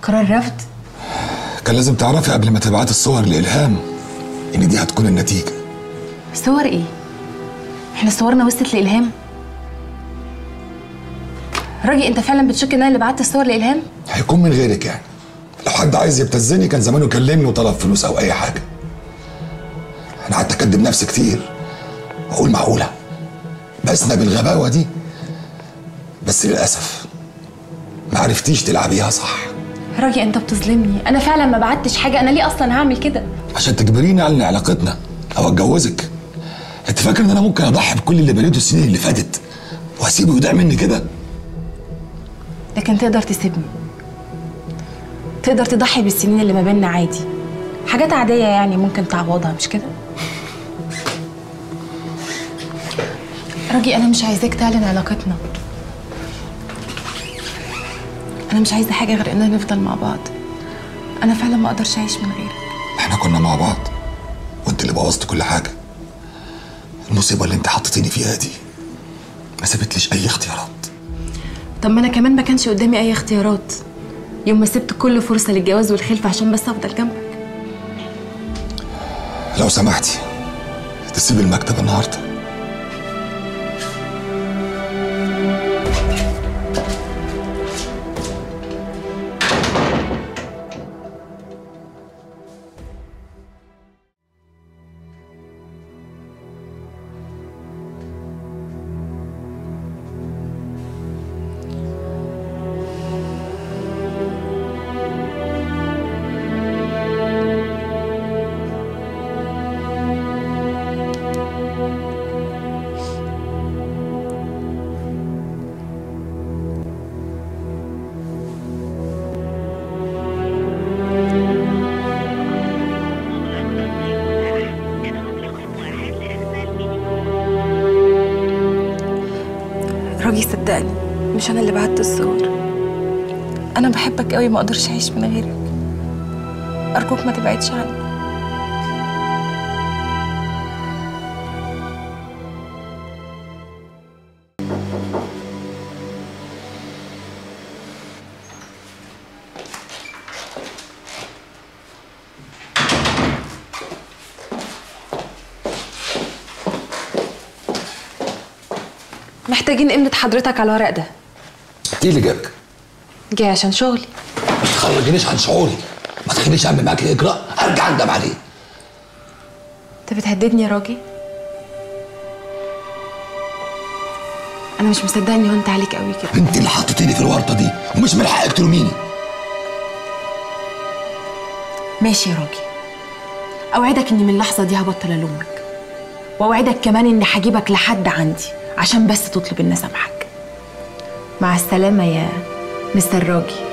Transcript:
قرار رفض كان لازم تعرفي قبل ما تبعتي الصور لإلهام إن دي هتكون النتيجة صور ايه احنا صورنا وصلت لالهام راجي انت فعلا بتشك ان انا اللي بعت الصور لالهام هيكون من غيرك يعني لو حد عايز يبتزني كان زمانه كلمني وطلب فلوس أو أي حاجة أنا قعدت أكدب نفسي كتير وأقول معقولة بسنا بالغباوة دي بس للأسف ما عرفتيش تلعبيها صح راجي انت بتظلمني انا فعلا ما بعتش حاجه انا ليه اصلا هعمل كده عشان تجبريني على علاقتنا او اتجوزك انت فاكر ان انا ممكن اضحي بكل اللي بنيته السنين اللي فاتت واسيبه يضيع مني كده لكن تقدر تسيبني تقدر تضحي بالسنين اللي ما بيننا عادي حاجات عاديه يعني ممكن تعوضها مش كده راجي انا مش عايزاك تعلن علاقتنا انا مش عايزه حاجه غير اننا نفضل مع بعض انا فعلا ما اقدرش اعيش من غيرك احنا كنا مع بعض وانت اللي بوظت كل حاجه المصيبه اللي انت حطيتيني فيها دي ما سابتليش اي اختيارات طب ما انا كمان ما كانش قدامي اي اختيارات يوم ما سبت كل فرصه للجواز والخلفه عشان بس افضل جنبك لو سمحتي تسيب المكتب النهارده راجي صدقني مش انا اللي بعت الصور انا بحبك قوي ما اقدرش اعيش من غيرك ارجوك ما تبعدش عني محتاجين امضة حضرتك على الورق ده ايه اللي جابك؟ جاي عشان شغلي ما تخرجنيش عن شعوري ما تخلينيش اعمل معاك اجراء هرجع اندم عليه انت بتهددني يا راجي انا مش مصدقه اني هونت عليك قوي كده انت اللي حطيتيني في الورطه دي ومش من حقك تلوميني ماشي يا راجي اوعدك اني من اللحظه دي هبطل الومك واوعدك كمان اني هجيبك لحد عندي عشان بس تطلب ان اسامحك مع السلامه يا مستر راجي